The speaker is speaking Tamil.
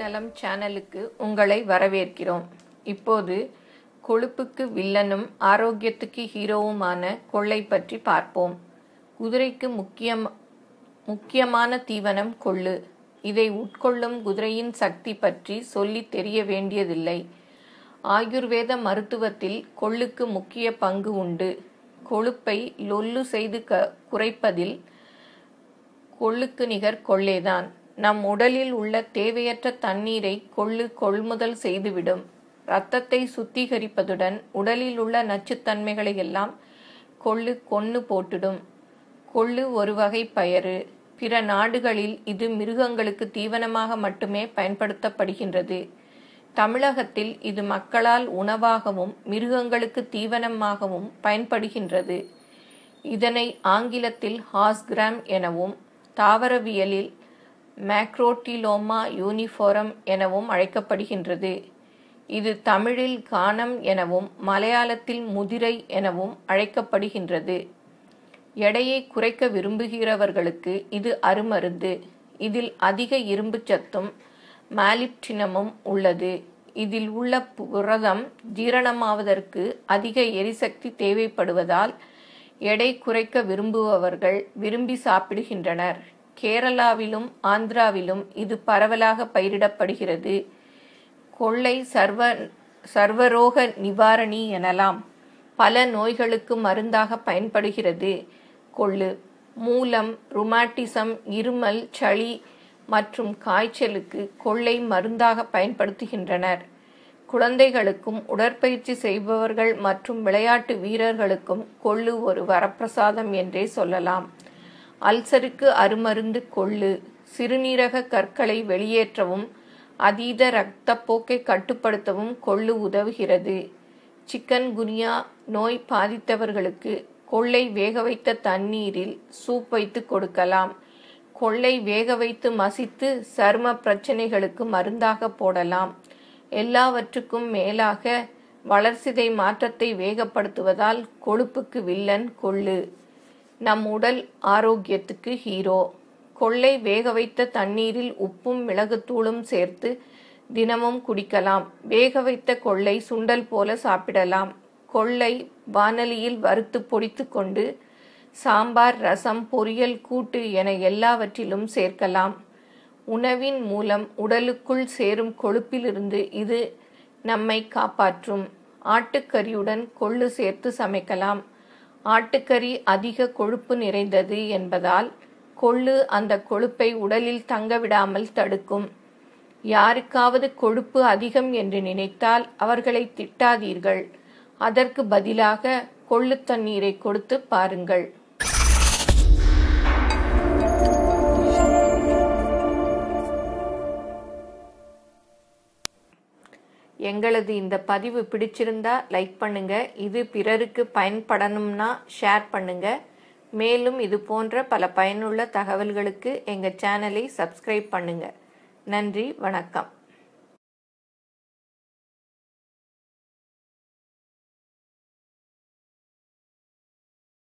நலம் சேனலுக்கு உங்களை வரவேற்கிறோம் இப்போது கொழுப்புக்கு வில்லனும் ஆரோக்கியத்துக்கு ஹீரோவுமான கொள்ளை பற்றி பார்ப்போம் குதிரைக்கு முக்கியம் முக்கியமான தீவனம் கொள்ளு இதை உட்கொள்ளும் குதிரையின் சக்தி பற்றி சொல்லி தெரிய வேண்டியதில்லை ஆயுர்வேத மருத்துவத்தில் கொள்ளுக்கு முக்கிய பங்கு உண்டு கொழுப்பை லொல்லு செய்து க குறைப்பதில் கொள்ளுக்கு நிகர் கொள்ளேதான் நம் உடலில் உள்ள தேவையற்ற தண்ணீரை கொள்ளு கொள்முதல் செய்துவிடும் இரத்தத்தை சுத்திகரிப்பதுடன் உடலில் உள்ள நச்சுத்தன்மைகளை எல்லாம் கொள்ளு கொன்னு போட்டுடும் கொள்ளு ஒரு வகை பயறு பிற நாடுகளில் இது மிருகங்களுக்கு தீவனமாக மட்டுமே பயன்படுத்தப்படுகின்றது தமிழகத்தில் இது மக்களால் உணவாகவும் மிருகங்களுக்கு தீவனமாகவும் பயன்படுகின்றது இதனை ஆங்கிலத்தில் ஹாஸ்கிராம் எனவும் தாவரவியலில் மேக்ரோட்டிலோமா யூனிஃபாரம் எனவும் அழைக்கப்படுகின்றது இது தமிழில் கானம் எனவும் மலையாளத்தில் முதிரை எனவும் அழைக்கப்படுகின்றது எடையை குறைக்க விரும்புகிறவர்களுக்கு இது அருமருந்து இதில் அதிக இரும்புச் சத்தும் மாலிப்டினமும் உள்ளது இதில் உள்ள புரதம் ஜீரணமாவதற்கு அதிக எரிசக்தி தேவைப்படுவதால் எடை குறைக்க விரும்புபவர்கள் விரும்பி சாப்பிடுகின்றனர் கேரளாவிலும் ஆந்திராவிலும் இது பரவலாக பயிரிடப்படுகிறது கொள்ளை சர்வ சர்வரோக நிவாரணி எனலாம் பல நோய்களுக்கு மருந்தாக பயன்படுகிறது கொள்ளு மூலம் ருமாட்டிசம் இருமல் சளி மற்றும் காய்ச்சலுக்கு கொள்ளை மருந்தாக பயன்படுத்துகின்றனர் குழந்தைகளுக்கும் உடற்பயிற்சி செய்பவர்கள் மற்றும் விளையாட்டு வீரர்களுக்கும் கொள்ளு ஒரு வரப்பிரசாதம் என்றே சொல்லலாம் அல்சருக்கு அருமருந்து கொள்ளு சிறுநீரக கற்களை வெளியேற்றவும் அதீத இரத்தப்போக்கை கட்டுப்படுத்தவும் கொள்ளு உதவுகிறது சிக்கன் குனியா நோய் பாதித்தவர்களுக்கு கொள்ளை வேக வைத்த தண்ணீரில் சூப் வைத்து கொடுக்கலாம் கொள்ளை வேக வைத்து மசித்து சரும பிரச்சனைகளுக்கு மருந்தாக போடலாம் எல்லாவற்றுக்கும் மேலாக வளர்சிதை மாற்றத்தை வேகப்படுத்துவதால் கொழுப்புக்கு வில்லன் கொள்ளு நம் உடல் ஆரோக்கியத்துக்கு ஹீரோ கொள்ளை வேக வைத்த தண்ணீரில் உப்பும் மிளகுத்தூளும் சேர்த்து தினமும் குடிக்கலாம் வேக வைத்த கொள்ளை சுண்டல் போல சாப்பிடலாம் கொள்ளை வானலியில் வறுத்து பொடித்து கொண்டு சாம்பார் ரசம் பொரியல் கூட்டு என எல்லாவற்றிலும் சேர்க்கலாம் உணவின் மூலம் உடலுக்குள் சேரும் கொழுப்பிலிருந்து இது நம்மை காப்பாற்றும் ஆட்டுக்கறியுடன் கொள்ளு சேர்த்து சமைக்கலாம் ஆட்டுக்கறி அதிக கொழுப்பு நிறைந்தது என்பதால் கொள்ளு அந்த கொழுப்பை உடலில் தங்கவிடாமல் தடுக்கும் யாருக்காவது கொழுப்பு அதிகம் என்று நினைத்தால் அவர்களை திட்டாதீர்கள் அதற்கு பதிலாக கொள்ளு தண்ணீரை கொடுத்து பாருங்கள் எங்களது இந்த பதிவு பிடிச்சிருந்தா லைக் பண்ணுங்க இது பிறருக்கு பயன்படணும்னா ஷேர் பண்ணுங்க மேலும் இது போன்ற பல பயனுள்ள தகவல்களுக்கு எங்கள் சேனலை சப்ஸ்கிரைப் பண்ணுங்க நன்றி வணக்கம்